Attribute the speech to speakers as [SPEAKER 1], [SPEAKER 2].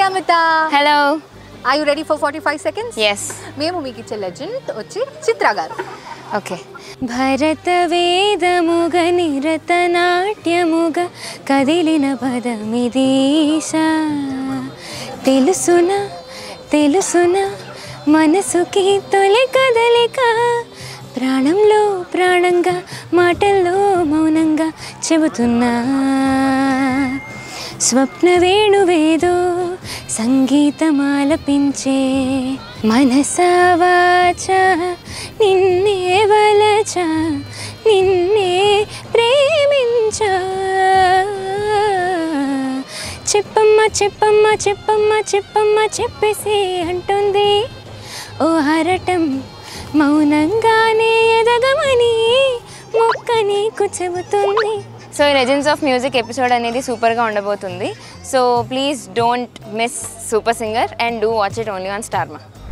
[SPEAKER 1] Amit
[SPEAKER 2] hello
[SPEAKER 1] I you ready for forty five seconds
[SPEAKER 2] yes
[SPEAKER 1] మేము మీకు ఇచ్చే legend వచ్చి చిత్ర గారు
[SPEAKER 2] ఓకే భరత వేదముగ నిరత నాట్యముగ కదిలిన పదమిదీశ తెలుసున తెలుసున మనసుకి తొలి కదలిక ప్రాణంలో ప్రాణంగా మాటల్లో మౌనంగా చెబుతున్నా స్వప్న వేణువేదో సంగీతమాలపించే మనసా వాచ నిన్నే వలచ నిన్నే ప్రేమించా చెప్పమ్మ చెప్పమ్మ చెప్పమ్మ చెప్పమ్మ చెప్పేసి అంటుంది ఓ హరటం మౌనంగానే ఎదగమని మొక్క నీకు చెబుతుంది సో ఈ లెజెండ్స్ ఆఫ్ మ్యూజిక్ ఎపిసోడ్ అనేది సూపర్గా ఉండబోతుంది so please don't miss super singer and do watch it only on Star Maa